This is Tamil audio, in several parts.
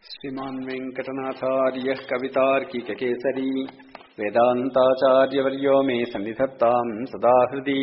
श्रीमान् वेङ्कटनाथार्यः कवितार्किककेसरी वेदान्ताचार्यवर्यो मे सन्निधत्ताम् सदा हृदि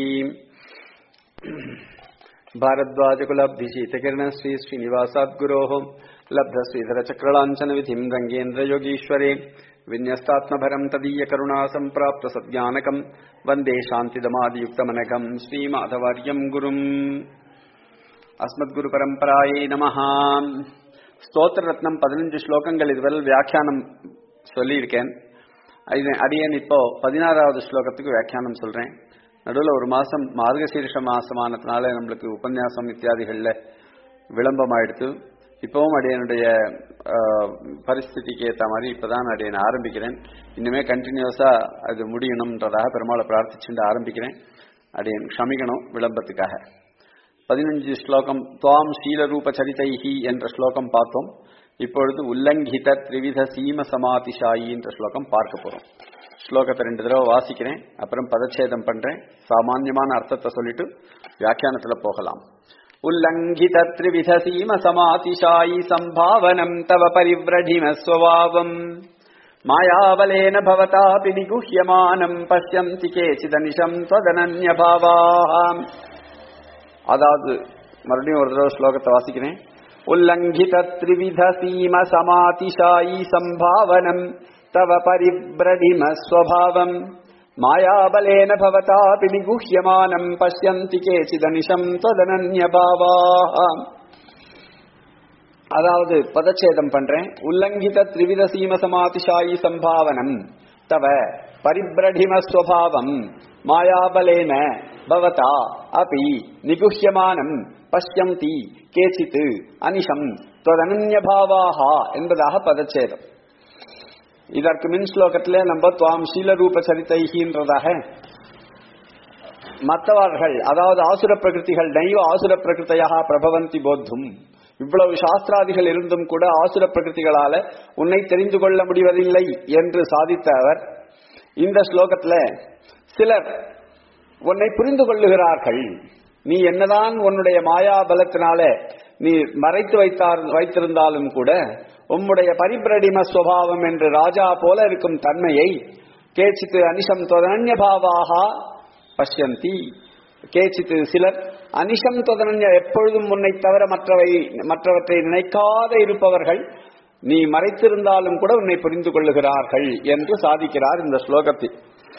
भारद्वाजकुलब्धिशीतकिरणश्री श्रीनिवासाद्गुरोः लब्धश्रीधरचक्रलाञ्छनविधिम् रङ्गेन्द्रयोगीश्वरे विन्यस्तात्मभरम् तदीयकरुणा सम्प्राप्त सज्ञानकम् वन्दे शान्तिदमादियुक्तमनघम् श्रीमाधवार्यम् गुरुम् அஸ்மத்குருபரம்பராயை நமஹா ஸ்தோத்திர ரத்னம் பதினஞ்சு ஸ்லோகங்கள் இதுவரை வியாக்கியானம் சொல்லியிருக்கேன் இது அடியேன் இப்போ பதினாறாவது ஸ்லோகத்துக்கு வியாக்கியானம் சொல்றேன் நடுவில் ஒரு மாசம் மார்கசீர்ஷ மாசமானதுனால நம்மளுக்கு உபன்யாசம் இத்தியாதிகளில் விளம்பம் ஆயிடுத்து இப்பவும் அடியனுடைய பரிஸ்திதிக்கு ஏற்ற மாதிரி இப்பதான் அடியன் ஆரம்பிக்கிறேன் இன்னுமே கண்டினியூஸா அது முடியணும்ன்றதாக பெருமாளை பிரார்த்திச்சுட்டு ஆரம்பிக்கிறேன் அடியன் க்ஷமிக்கணும் விளம்பத்துக்காக பதினஞ்சு ஸ்லோகம் துவாம் சீலரூப சரிதைஹி என்ற ஸ்லோகம் பார்த்தோம் இப்பொழுது உல்லங்கித த்ரிவித சீம சமாதிஷாயி என்ற ஸ்லோகம் பார்க்க போறோம் ஸ்லோகத்தை ரெண்டு தடவை வாசிக்கிறேன் அப்புறம் பதச்சேதம் பண்றேன் சாமான்யமான அர்த்தத்தை சொல்லிட்டு வியாக்கியானத்துல போகலாம் உல்லங்கித த்ரிவித சீம சமாதிஷாயி சம்பாவனம் தவ பரிவிரடிம ஸ்வபாவம் மாயாவலேன பவதாபி நிகுஹ்யமானம் பசியந்தி கேச்சிதனிஷம் त्वदनन्यभावाः அதாவது மறுபடியும் ஒரு தடவை ஸ்லோகத்தை வாசிக்கிறேன் உல்லங்கித த்ரிவித சீம சமாதிஷாயி சம்பாவனம் தவ பரிபிரடிம ஸ்வபாவம் மாயாபலேன பவதாபி நிகுஹ்யமானம் பசியந்தி கேச்சிதனிஷம் தொதனன்யபாவாக அதாவது பதச்சேதம் பண்றேன் உல்லங்கித த்ரிவித சீம சமாதிஷாயி சம்பாவனம் தவ பரிபிரடிம ஸ்வபாவம் மாயாபலேன பவதா அபி நிகுஹ்யமானம் பஷ்யந்தி கேச்சித் அனிஷம் தொதனன்யபாவாக என்பதாக பதச்சேதம் இதற்கு மின் ஸ்லோகத்திலே நம்ம துவாம் சீலரூப சரிதைகின்றதாக மற்றவர்கள் அதாவது ஆசுர பிரகிருதிகள் நைவ ஆசுர பிரகிருத்தையாக பிரபவந்தி போத்தும் இவ்வளவு சாஸ்திராதிகள் இருந்தும் கூட ஆசுர பிரகிருதிகளால உன்னை தெரிந்து கொள்ள முடிவதில்லை என்று சாதித்த அவர் இந்த ஸ்லோகத்துல சிலர் உன்னை புரிந்து கொள்ளுகிறார்கள் நீ என்னதான் உன்னுடைய மாயா பலத்தினால நீ மறைத்து வைத்தார் வைத்திருந்தாலும் கூட உம்முடைய பரிபிரடிம சுவாவம் என்று ராஜா போல இருக்கும் தன்மையை கேச்சித்து அனிஷம் தொதனன்யபாவாக பஷ்யந்தி கேச்சித்து சிலர் அனிஷம் தொதனன்ய எப்பொழுதும் உன்னை தவிர மற்றவை மற்றவற்றை நினைக்காத இருப்பவர்கள் நீ மறைத்திருந்தாலும் கூட உன்னை புரிந்து கொள்ளுகிறார்கள் என்று சாதிக்கிறார் இந்த ஸ்லோகத்தில்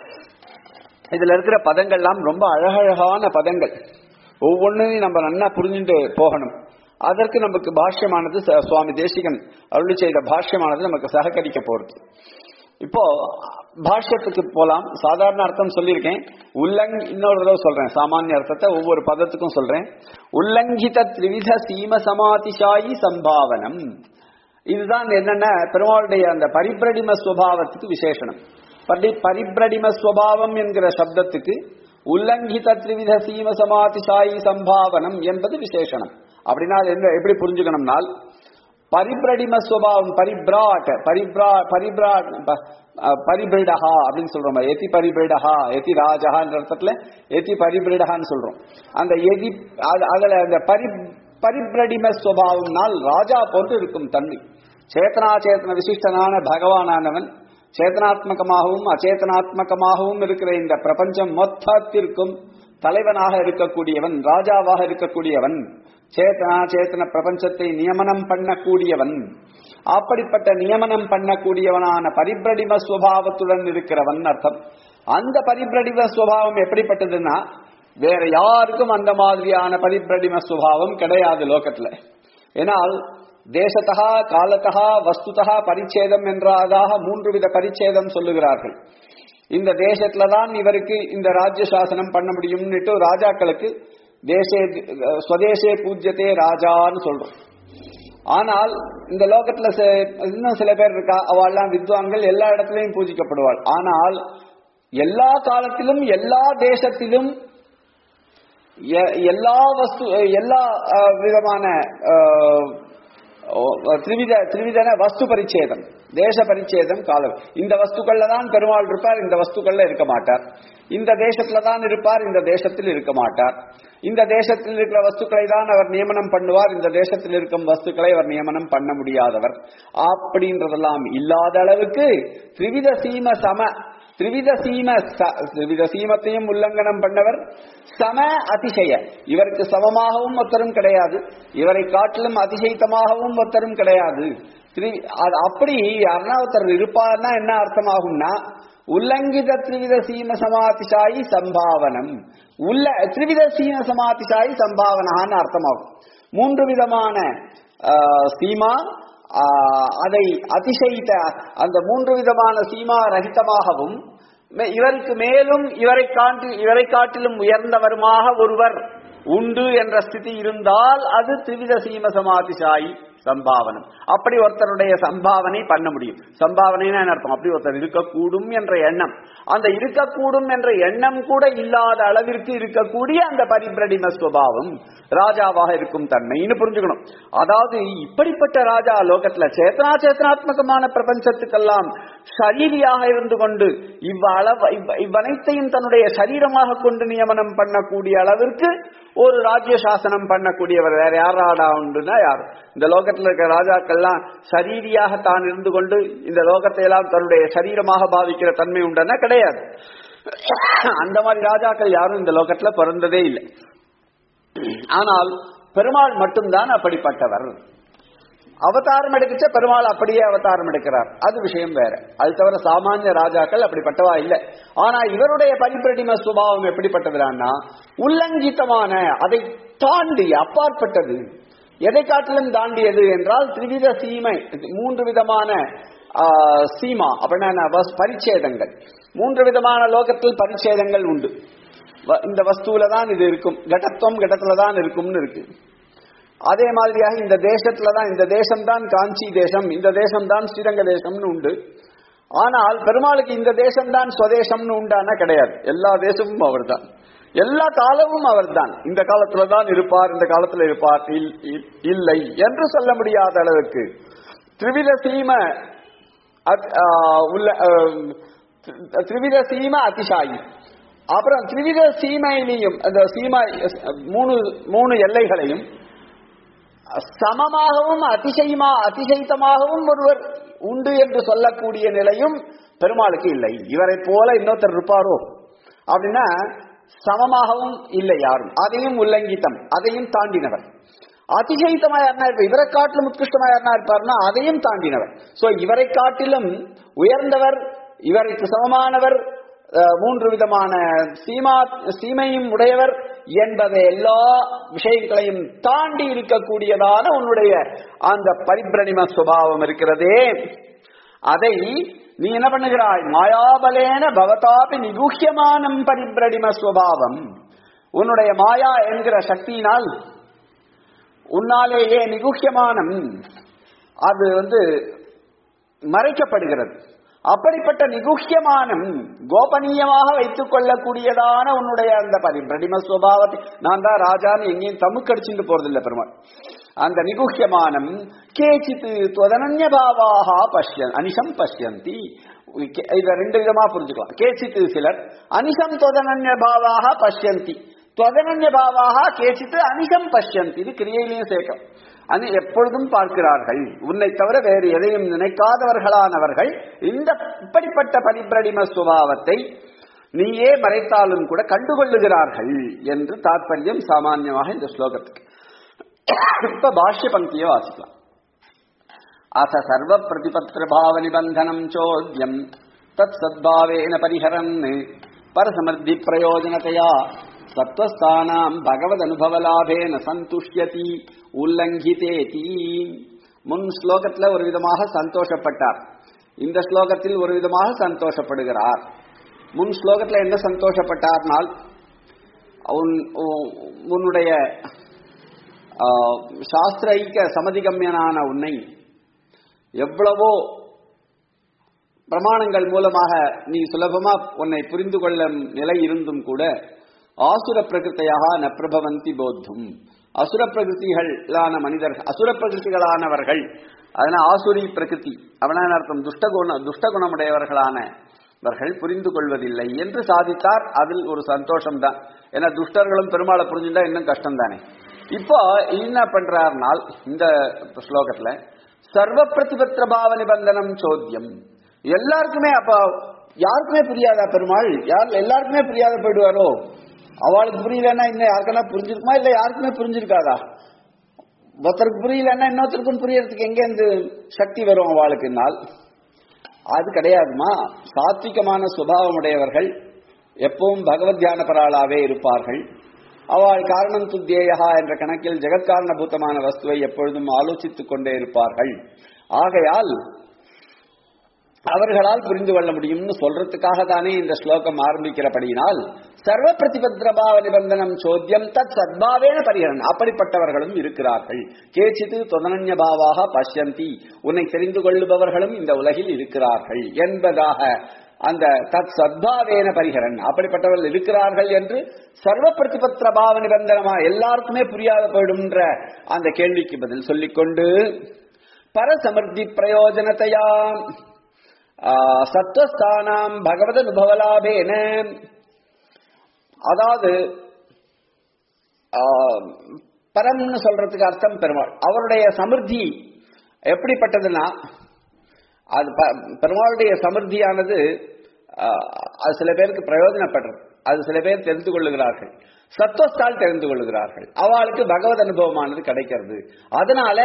இதுல இருக்கிற பதங்கள்லாம் ரொம்ப அழகழகான பதங்கள் ஒவ்வொன்றையும் நம்ம நல்லா புரிஞ்சுட்டு போகணும் அதற்கு நமக்கு பாஷ்யமானது சுவாமி தேசிகன் அருளி செய்த பாஷ்யமானது நமக்கு சககரிக்க போறது இப்போ பாஷ்யத்துக்கு போலாம் சாதாரண அர்த்தம் சொல்லியிருக்கேன் உல்லங் இன்னொரு தடவை சொல்றேன் சாமானிய அர்த்தத்தை ஒவ்வொரு பதத்துக்கும் சொல்றேன் உல்லங்கித த்ரிவித சீம சமாதிஷாயி சம்பாவனம் இதுதான் என்னென்ன பெருமாளுடைய அந்த பரிபிரடிம சுவாவத்துக்கு விசேஷனம் பரிபிரடிம ஸ்வபாவம் என்கிற சப்தத்துக்கு உல்லங்கித த்ரிவித சீம சமாதிசாயி சம்பாவனம் என்பது விசேஷனம் அப்படின்னா என்ன எப்படி புரிஞ்சுக்கணும்னால் பரிபிரடிம ஸ்வபாவம் பரிபிராட் பரிபிரா பரிபிராட் பரிபிரிடஹா அப்படின்னு சொல்றோம் எதி பரிபிரிடஹா எதி ராஜஹான்ற அர்த்தத்துல எதி பரிபிரிடஹான்னு சொல்றோம் அந்த எதி அதுல அந்த பரி பரிபிரடிம ஸ்வபாவம்னால் ராஜா போன்று இருக்கும் தன்மை சேத்தனாச்சேத்தன விசிஷ்டனான பகவானானவன் சேதனாத்மகமாகவும் அச்சேதனாத்மகமாகவும் இருக்கிற இந்த பிரபஞ்சம் மொத்தத்திற்கும் தலைவனாக இருக்கக்கூடியவன் ராஜாவாக இருக்கக்கூடியவன் சேத்தனா சேத்தன பிரபஞ்சத்தை நியமனம் பண்ணக்கூடியவன் அப்படிப்பட்ட நியமனம் பண்ணக்கூடியவனான பரிபிரடிம சுவாவத்துடன் இருக்கிறவன் அர்த்தம் அந்த பரிபிரடிம சுவாவம் எப்படிப்பட்டதுன்னா வேற யாருக்கும் அந்த மாதிரியான பரிபிரடிம சுவாவம் கிடையாது லோகத்துல ஏனால் தேசத்தா காலத்தா வஸ்துதா பரிச்சேதம் என்றாதாக மூன்று வித பரிச்சேதம் சொல்லுகிறார்கள் இந்த தேசத்துல தான் இவருக்கு இந்த ராஜ்ய சாசனம் பண்ண முடியும்னுட்டு ராஜாக்களுக்கு தேசே ஸ்வதேசே பூஜ்யத்தே ராஜான்னு சொல்றோம் ஆனால் இந்த லோகத்துல இன்னும் சில பேர் இருக்கா அவள்லாம் வித்வான்கள் எல்லா இடத்துலையும் பூஜிக்கப்படுவாள் ஆனால் எல்லா காலத்திலும் எல்லா தேசத்திலும் எல்லா வஸ்து எல்லா விதமான திரிவித திரிவிதன வஸ்து பரிச்சேதம் தேச பரிச்சேதம் காலம் இந்த வஸ்துக்கள்ல தான் பெருமாள் இருப்பார் இந்த வஸ்துக்கள்ல இருக்க மாட்டார் இந்த தேசத்துல தான் இருப்பார் இந்த தேசத்தில் இருக்க மாட்டார் இந்த தேசத்தில் இருக்கிற வஸ்துக்களை தான் அவர் நியமனம் பண்ணுவார் இந்த தேசத்தில் இருக்கும் வஸ்துக்களை அவர் நியமனம் பண்ண முடியாதவர் அப்படின்றதெல்லாம் இல்லாத அளவுக்கு திரிவித சீம சம திரிவித சீம ச- திரிவித சீமத்தையும் உல்லங்கனம் பண்ணவர் சம அதிசய இவருக்கு சமமாகவும் ஒத்தரும் கிடையாது இவரை காட்டிலும் அதிசயித்தமாகவும் ஒத்தரும் கிடையாது திரி- அது அப்படி யாருன்னா ஒருத்தர் இருப்பார்னா என்ன அர்த்தமாகும்னா உல்லங்கித திரிவித சீம சமாதிசாயி சம்பாவனம் உள்ள திரிவித சீம சமாதிசாயி சம்பாவனான்னு அர்த்தமாகும் மூன்று விதமான ஆஹ், சீமா ஆஹ், அதை அதிசயித்த அந்த மூன்று விதமான சீமா ரகிதமாகவும் மே- இவருக்கு மேலும் இவரை காட்டி இவரை காட்டிலும் உயர்ந்தவருமாக ஒருவர் உண்டு என்ற ஸ்திதி இருந்தால் அது திரிவித சீம சமாதிசாயி சம்பாவனம் அப்படி ஒருத்தருடைய சம்பாவனை பண்ண முடியும் சம்பாவனைனா என்ன அர்த்தம் அப்படி ஒருத்தர் இருக்கக்கூடும் என்ற எண்ணம் அந்த இருக்கக்கூடும் என்ற எண்ணம் கூட இல்லாத அளவிற்கு இருக்கக்கூடிய அந்த பரிபிரடிம சுபாவம் ராஜாவாக இருக்கும் தன்மைன்னு புரிஞ்சுக்கணும் அதாவது இப்படிப்பட்ட ராஜா லோகத்துல சேத்தனா சேத்தனாத்மகமான பிரபஞ்சத்துக்கெல்லாம் ஷரீரியாக இருந்து கொண்டு இவ்வளவு இவ்- இவ்வனைத்தையும் தன்னுடைய சரீரமாக கொண்டு நியமனம் பண்ணக்கூடிய அளவிற்கு ஒரு ராஜ்ய சாசனம் பண்ணக்கூடியவர் வேற யாராடா உண்டுன்னா யார் இந்த லோகத்தில் இருக்கிற ராஜாக்கள்லாம் சரீரியாக தான் இருந்து கொண்டு இந்த லோகத்தை எல்லாம் தன்னுடைய சரீரமாக பாவிக்கிற தன்மை உண்டுன்னா கிடையாது அந்த மாதிரி ராஜாக்கள் யாரும் இந்த லோகத்துல பிறந்ததே இல்லை ஆனால் பெருமாள் மட்டும்தான் அப்படிப்பட்டவர் அவதாரம் எடுக்கச்ச பெருமாள் அப்படியே அவதாரம் எடுக்கிறார் அது விஷயம் வேற அது தவிர சாமானிய ராஜாக்கள் அப்படிப்பட்டவா இல்ல ஆனா இவருடைய பரிபிரடிம சுபாவம் எப்படிப்பட்டதுன்னா உல்லங்கித்தமான அதை தாண்டி அப்பாற்பட்டது எதை காட்டிலும் தாண்டியது என்றால் திரிவித சீமை மூன்று விதமான ஆ, சீமா அப்படின்னா என்ன? வஸ்- பரிச்சேதங்கள் மூன்று விதமான லோகத்தில் பரிச்சேதங்கள் உண்டு வ- இந்த வஸ்துவில தான் இது இருக்கும் கடத்துவம் கடத்துல தான் இருக்கும்னு இருக்கு அதே மாதிரியாக இந்த தேசத்துல தான் இந்த தேசம் தான் காஞ்சி தேசம் இந்த தேசம் தான் ஸ்ரீரங்க தேசம்னு உண்டு ஆனால் பெருமாளுக்கு இந்த தேசம் தான் ஸ்வதேசம்னு உண்டானா கிடையாது எல்லா தேசமும் அவர்தான் எல்லா காலமும் அவர்தான் இந்த காலத்துல தான் இருப்பார் இந்த காலத்துல இருப்பார் இல்- இல்- இல்லை என்று சொல்ல முடியாத அளவுக்கு திரிவித சீம அத்- ஆ, உள்ள ஆம், தி- திரிவித சீம அதிசாயி அப்புறம் திரிவித சீமையிலையும் அந்த சீமா மூணு மூணு எல்லைகளையும் சமமாகவும் அதிசயமா அதிசயித்தமாகவும் ஒருவர் உண்டு என்று சொல்லக்கூடிய நிலையும் பெருமாளுக்கு இல்லை இவரை போல இன்னொருத்தர் இருப்பாரோ அப்படின்னா சமமாகவும் இல்லை யாரும் அதையும் உல்லங்கித்தம் அதையும் தாண்டினவர் அதிசயித்தமா யாருனா இருப்பார் இவரை காட்டிலும் உத்கிருஷ்டமா யாருனா இருப்பார்னா அதையும் தாண்டினவர் சோ இவரை காட்டிலும் உயர்ந்தவர் இவருக்கு சமமானவர் அஹ், மூன்று விதமான சீமா சீமையும் உடையவர் என்பதை எல்லா விஷயங்களையும் தாண்டி இருக்கக்கூடியதான உன்னுடைய அந்த பரிபிரணிம சுபாவம் இருக்கிறதே அதை நீ என்ன பண்ணுகிறாய் மாயாபலேன பவதாபி நிகுஹ்யமானம் பரிபிரடிம சுவாவம் உன்னுடைய மாயா என்கிற சக்தியினால் உன்னாலேயே நிகுஹ்யமானம் அது வந்து மறைக்கப்படுகிறது அப்படிப்பட்ட நிகுஹ்யமானம் கோபனீயமாக வைத்துக் கொள்ளக்கூடியதான உன்னுடைய அந்த பரிபிரடிம சுவாவத்தை நான் தான் ராஜான்னு எங்கேயும் தமுக்கடிச்சுட்டு போறதில்லை பெருமாள் அந்த நிகுஹ்யமானம் கேச்சித் துவதனன்ய பாவாக பஷ்யன் அனிஷம் பஷ்யந்தி கே- இத ரெண்டு விதமா புரிஞ்சுக்கலாம் கேச்சித் சிலர் அனிஷம் துவதனன்ய பாவாக பஷ்யந்தி துவதனன்ய பாவாக கேச்சித் அனிஷம் பஷ்யந்தி இது கிரியையிலையும் சேர்க்கும் அது எப்பொழுதும் பார்க்கிறார்கள் உன்னை தவிர வேறு எதையும் நினைக்காதவர்களானவர்கள் இந்த இப்படிப்பட்ட பரிபிரடிம சுபாவத்தை நீயே மறைத்தாலும் கூட கண்டுகொள்ளுகிறார்கள் என்று தாற்பயம் சாமான்யமாக இந்த ஸ்லோகத்துக்கு இப்ப பாஷ்ய பங்கியை வாசிக்கலாம் அச சர்வ பிரதிபத்திரபாவ நிபந்தனம் சோத்யம் தத் சத்பாவேன பரிஹரன் பரசமர்த்தி பிரயோஜனத்தையா சத்வஸ்தானாம் பகவத் அனுபவலாபேன சந்துஷ்யதி உல்லங்கிதேதி முன் ஸ்லோகத்துல ஒரு விதமாக சந்தோஷப்பட்டார் இந்த ஸ்லோகத்தில் ஒரு விதமாக சந்தோஷப்படுகிறார் முன் ஸ்லோகத்துல என்ன சந்தோஷப்பட்டார்னால் உன் உ- உன்னுடைய ஆ, சாஸ்திர ஐக்க சமதிகம்யனான உன்னை எவ்வளவோ பிரமாணங்கள் மூலமாக நீ சுலபமா உன்னை புரிந்து கொள்ளும் நிலை இருந்தும் கூட ஆசுர பிரகிருத்தையாக நப்பிரபவந்தி போத்தும் அசுர பிரகிருதிகளான மனிதர்கள் அசுர பிரகிருதிகளானவர்கள் அதனால ஆசுரி பிரகிருதி அவனான அர்த்தம் துஷ்டகுண துஷ்டகுணமுடையவர்களான அவர்கள் புரிந்து கொள்வதில்லை என்று சாதித்தார் அதில் ஒரு சந்தோஷம் தான் ஏன்னா துஷ்டர்களும் பெருமாளை புரிஞ்சுட்டா இன்னும் கஷ்டம் தானே இப்போ என்ன பண்றாருனால் இந்த ஸ்லோகத்துல சர்வ பிரதிபத்திர பாவ நிபந்தனம் சோத்தியம் எல்லாருக்குமே அப்ப யாருக்குமே புரியாதா பெருமாள் யார் எல்லாருக்குமே புரியாத போயிடுவாரோ அவளுக்கு புரியலன்னா இன்னும் யாருக்கென்னா புரிஞ்சிருக்குமா இல்ல யாருக்குமே புரிஞ்சிருக்காதா ஒருத்தருக்கு புரியலன்னா இன்னொருத்தருக்கும் புரியறதுக்கு எங்க இருந்து சக்தி வரும் அவளுக்குனால் அது கிடையாதுமா சாத்விகமான சுபாவம் உடையவர்கள் எப்பவும் பகவத் தியான பராளாவே இருப்பார்கள் அவள் காரணம் துத்தியேயா என்ற கணக்கில் ஜெகத்காரணபூதமான வஸ்துவை எப்பொழுதும் ஆலோசித்துக் கொண்டே இருப்பார்கள் ஆகையால் அவர்களால் புரிந்து கொள்ள முடியும்னு சொல்றதுக்காக தானே இந்த ஸ்லோகம் ஆரம்பிக்கிறபடியினால் சர்வ பிரதிபத்ரபாவ நிபந்தனம் சோத்தியம் தத் சத்பாவேன பரிகரன் அப்படிப்பட்டவர்களும் இருக்கிறார்கள் கேச்சித்து தொதனன்ய பாவாக பஷ்யந்தி உன்னை தெரிந்து கொள்ளுபவர்களும் இந்த உலகில் இருக்கிறார்கள் என்பதாக அந்த தத் சத்பாவேன பரிகரன் அப்படிப்பட்டவர்கள் இருக்கிறார்கள் என்று சர்வ பிரதிபத்திர பாவ நிபந்தனமா எல்லாருக்குமே புரியாத போயிடும்ன்ற அந்த கேள்விக்கு பதில் சொல்லிக்கொண்டு பரசமர்த்தி பிரயோஜனத்தையா சத்வஸ்தானாம் பகவத் அனுபவலாபேன அதாவது பரம்னு சொல்றதுக்கு அர்த்தம் பெருமாள் அவருடைய சமிருத்தி எப்படிப்பட்டதுன்னா அது பெருமாளுடைய சமிருத்தியானது அது சில பேருக்கு பிரயோஜனப்படுறது அது சில பேர் தெரிந்து கொள்ளுகிறார்கள் சத்வஸ்தால் தெரிந்து கொள்ளுகிறார்கள் அவளுக்கு பகவத் அனுபவமானது கிடைக்கிறது அதனால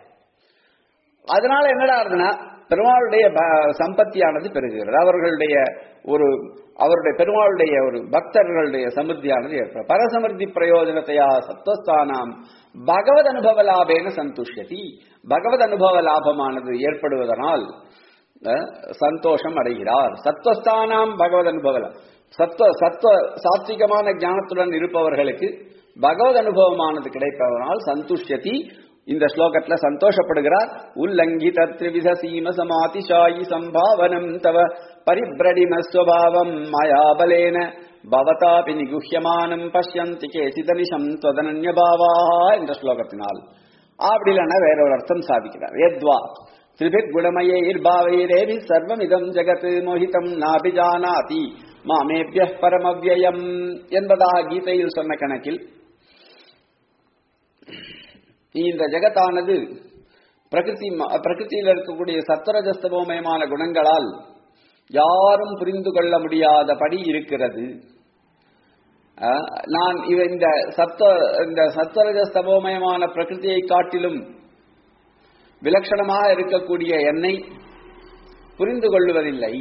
அதனால என்னடா இருந்ததுன்னா பெருமாளுடைய சம்பத்தியானது பெருகுகிறது அவர்களுடைய ஒரு அவருடைய பெருமாளுடைய ஒரு பக்தர்களுடைய சமிருத்தியானது ஏற்படும் பரசமிருத்தி பிரயோஜனத்தையா சத்வஸ்தானாம் பகவத் அனுபவ லாபேன சந்துஷ்யதி பகவத் அனுபவ லாபமானது ஏற்படுவதனால் சந்தோஷம் அடைகிறார் சத்வஸ்தானாம் பகவத் அனுபவ சத்வ சத்வ சாத்விகமான ஞானத்துடன் இருப்பவர்களுக்கு பகவத் அனுபவமானது கிடைப்பதனால் சந்துஷ்யதி இந்த ஸ்லோகத்துல சந்தோஷப்படுகிறார் உல்லங்கித த்ரிவித சீம சமாதிஷாயி சம்பாவனம் தவ பரிபிரடிமஸ்வபாவம் மயாபலேன பவதாபி நிகுஹ்யமானம் பஷ்யந்தி கேசிதனிஷம் தொதனன்யபாவா என்ற ஸ்லோகத்தினால் அப்படி இல்லைன்னா வேற ஒரு அர்த்தம் சாதிக்கிறார் எத்வா திரிபிர் குணமயைர்பாவைரேபி சர்வமிதம் ஜெகத் மோகிதம் நாபிஜானாதி மாமேபிய பரமவ்யயம் என்பதாக கீதையில் சொன்ன கணக்கில் இந்த ஜெகத்தானது பிரகிருதி பிரகிருத்தியில் இருக்கக்கூடிய சத்வரஜஸ்தபோமயமான குணங்களால் யாரும் புரிந்து கொள்ள முடியாதபடி இருக்கிறது நான் இவ இந்த சத்வ இந்த சத்வரஜஸ்தபோமயமான பிரகிருதியை காட்டிலும் விலட்சணமாக இருக்கக்கூடிய என்னை புரிந்து கொள்வதில்லை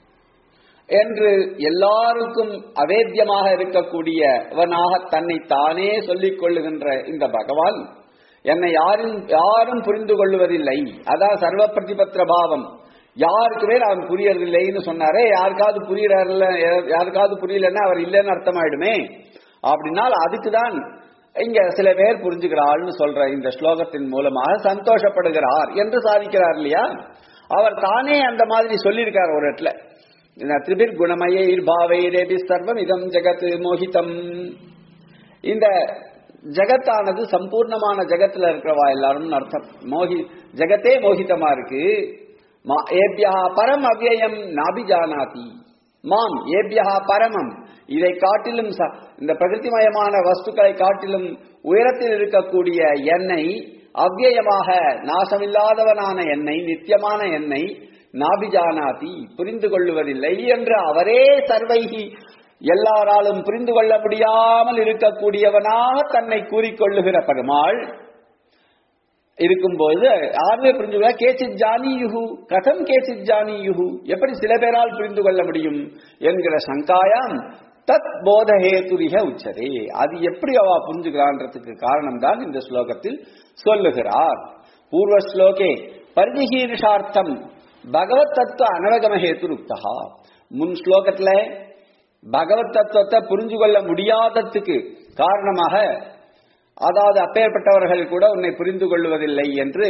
என்று எல்லாருக்கும் அவேத்தியமாக இருக்கக்கூடியவனாக தன்னை தானே சொல்லிக் கொள்ளுகின்ற இந்த பகவான் என்னை யாரும் யாரும் புரிந்து கொள்வதில்லை அதான் சர்வ பிரதிபத்திர பாவம் யாருக்குமே நான் புரியறதில்லைன்னு சொன்னாரே யாருக்காவது புரியல யாருக்காவது புரியலன்னா அவர் இல்லைன்னு அர்த்தமாயிடுமே அப்படின்னால் அதுக்குதான் இங்க சில பேர் புரிஞ்சுக்கிறாள்னு சொல்ற இந்த ஸ்லோகத்தின் மூலமாக சந்தோஷப்படுகிறார் என்று சாதிக்கிறார் இல்லையா அவர் தானே அந்த மாதிரி சொல்லியிருக்கார் ஒரு இடத்துல திரிபிர் குணமயே பாவைரேபி சர்வம் இதம் ஜெகத் மோகிதம் இந்த ஜெகத்தானது சம்பூர்ணமான ஜெகத்துல இருக்கிறவா எல்லாரும் அர்த்தம் மோகி ஜெகத்தே மோகிதமா இருக்கு ஏபியா பரம் அவ்யயம் நாபிஜானாதி மாம் ஏபியா பரமம் இதை காட்டிலும் இந்த பிரகிருதிமயமான வஸ்துக்களை காட்டிலும் உயரத்தில் இருக்கக்கூடிய எண்ணெய் அவ்யயமாக நாசமில்லாதவனான எண்ணெய் நித்தியமான எண்ணெய் நாபிஜானாதி புரிந்து கொள்ளுவதில்லை என்று அவரே சர்வைகி எல்லாராலும் புரிந்து கொள்ள முடியாமல் இருக்கக்கூடியவனாக தன்னை கூறிக்கொள்ளுகிற பெருமாள் இருக்கும்போது யாருமே புரிஞ்சுக்கல கேச்சித் ஜானி யுகு கதம் கேச்சித் ஜானி யுகு எப்படி சில பேரால் புரிந்து கொள்ள முடியும் என்கிற சங்காயாம் தத் போதஹேதுரிக உச்சரே அது எப்படி அவ புரிஞ்சுக்கிறான்றதுக்கு காரணம் தான் இந்த ஸ்லோகத்தில் சொல்லுகிறார் பூர்வ ஸ்லோகே பரிதிஹீர்ஷார்த்தம் பகவத் தத்துவ அனவகமஹேத்து ருக்தகா முன் ஸ்லோகத்துல பகவத் தத்துவத்தை புரிஞ்சு கொள்ள முடியாததுக்கு காரணமாக அதாவது அப்பேற்பட்டவர்கள் கூட உன்னை புரிந்து கொள்வதில்லை என்று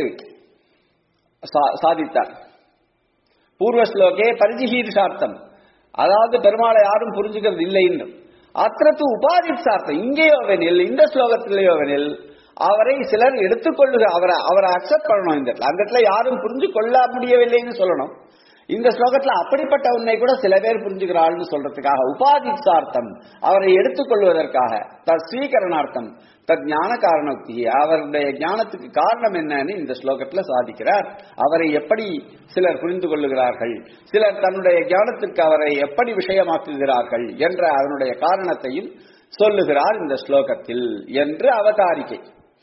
சாதித்தார் பூர்வ ஸ்லோகே பரிஜிஹீர்ஷார்த்தம் அதாவது பெருமாளை யாரும் புரிஞ்சுக்கிறது இல்லைன்னு அத்திரத்து உபாதிசார்த்தம் இங்கேயோ வெனில் இந்த ஸ்லோகத்திலேயோ வெனில் அவரை சிலர் எடுத்துக்கொள்ளுக அவரை அவரை அக்செப்ட் பண்ணணும் இந்த இடத்துல அந்த இடத்துல யாரும் புரிஞ்சு கொள்ள முடியவில்லைன்னு சொல்லணும் இந்த ஸ்லோகத்துல அப்படிப்பட்ட உன்னை கூட சில பேர் புரிஞ்சுக்கிறாள்னு சொல்றதுக்காக உபாதிசார்த்தம் அவரை எடுத்துக்கொள்வதற்காக தத் ஸ்வீகரணார்த்தம் தத் ஞான காரணோக்தி அவருடைய ஞானத்துக்கு காரணம் என்னன்னு இந்த ஸ்லோகத்துல சாதிக்கிறார் அவரை எப்படி சிலர் புரிந்து கொள்ளுகிறார்கள் சிலர் தன்னுடைய ஞானத்திற்கு அவரை எப்படி விஷயமாக்குகிறார்கள் என்ற அதனுடைய காரணத்தையும் சொல்லுகிறார் இந்த ஸ்லோகத்தில் என்று அவதாரிக்கை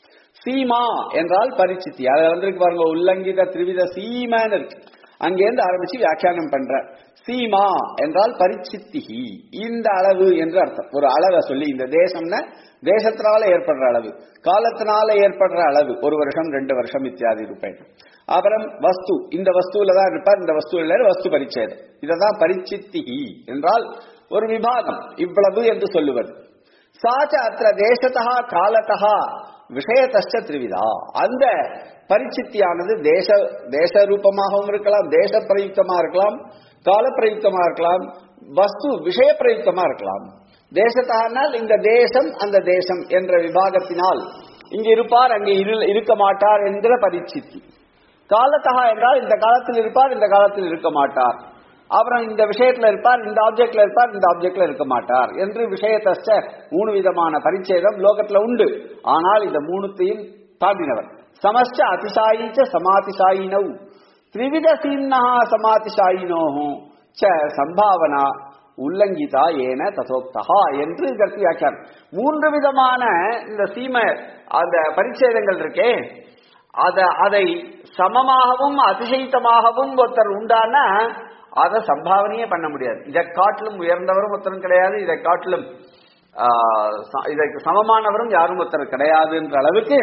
சீமா என்றால் பரிச்சித்தி அதுல வந்திருக்கு பாருங்க உல்லங்கித திரிவித சீமான்னு இருக்கு அங்கேருந்து ஆரம்பிச்சு வியாக்கியானம் பண்ற சீமா என்றால் பரிச்சித்திகி இந்த அளவு என்று அர்த்தம் ஒரு அளவை சொல்லி இந்த தேசம்னா தேசத்தினால ஏற்படுற அளவு காலத்தினால ஏற்படுற அளவு ஒரு வருஷம் ரெண்டு வருஷம் இத்தியாதி ரூபாய் அப்புறம் வஸ்து இந்த வஸ்துவில தான் இருப்பார் இந்த வஸ்துவில வஸ்து பரிச்சேதம் இததான் பரிச்சித்திகி என்றால் ஒரு விபாகம் இவ்வளவு என்று சொல்லுவது சாச்ச அத்த தேசத்தா காலத்தா விஷயத்தஷ்ட திரிவிதா அந்த பரிச்சித்தியானது தேச தேச ரூபமாகவும் இருக்கலாம் தேச பிரயுக்தமா இருக்கலாம் கால பிரயுக்தமா இருக்கலாம் வஸ்து விஷய பிரயுக்தமா இருக்கலாம் தேசத்தானால் இந்த தேசம் அந்த தேசம் என்ற விபாகத்தினால் இங்கு இருப்பார் அங்கே இரு- இருக்க மாட்டார் என்கிற பரிச்சித்தி காலத்தகா என்றால் இந்த காலத்தில் இருப்பார் இந்த காலத்தில் இருக்க மாட்டார் அப்புறம் இந்த விஷயத்துல இருப்பார் இந்த ஆப்ஜெக்ட்ல இருப்பார் இந்த ஆப்ஜெக்ட்ல இருக்க மாட்டார் என்று விஷயத்த மூணு விதமான பரிச்சேதம் லோகத்துல உண்டு ஆனால் இந்த மூணுத்தையும் தாண்டினவர் சமஸ்ட அதிசாயிச்ச சமாதிசாயினவ் த்ரிவித சீன்னா சமாதிசாயினோ ச சம்பாவனா உல்லங்கிதா ஏன ததோக்தா என்று இதற்கு வியாக்கியானம் மூன்று விதமான இந்த சீம அந்த பரிச்சேதங்கள் இருக்கே அத அதை சமமாகவும் அதிசயித்தமாகவும் ஒருத்தர் உண்டானா அதை சம்பாவனையே பண்ண முடியாது இதை காட்டிலும் உயர்ந்தவரும் ஒருத்தரும் கிடையாது இதை காட்டிலும் ஆ, ச- இதற்கு சமமானவரும் யாரும் ஒருத்தர் கிடையாதுன்ற அளவுக்கு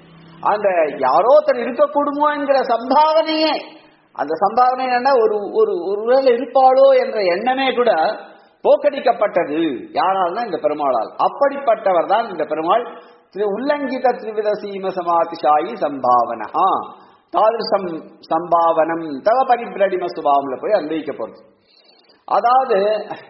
அந்த யாரோ ஒருத்தர் இருக்கக்கூடுமோ என்கிற சம்பாவனையே அந்த சம்பாவனை என்னன்னா ஒரு ஒரு ஒருவேளை இருப்பாளோ என்ற எண்ணமே கூட போக்கடிக்கப்பட்டது யாரால்னா இந்த பெருமாளால் அப்படிப்பட்டவர் தான் இந்த பெருமாள் திரு உல்லங்கித திரிவித சீம சமாதிசாயி சம்பாவனா தாதிருஷம் சம்பாவனம் தவ பரிபிரடிம சுபாவம்ல போய் அன்வயிக்க போறது அதாவது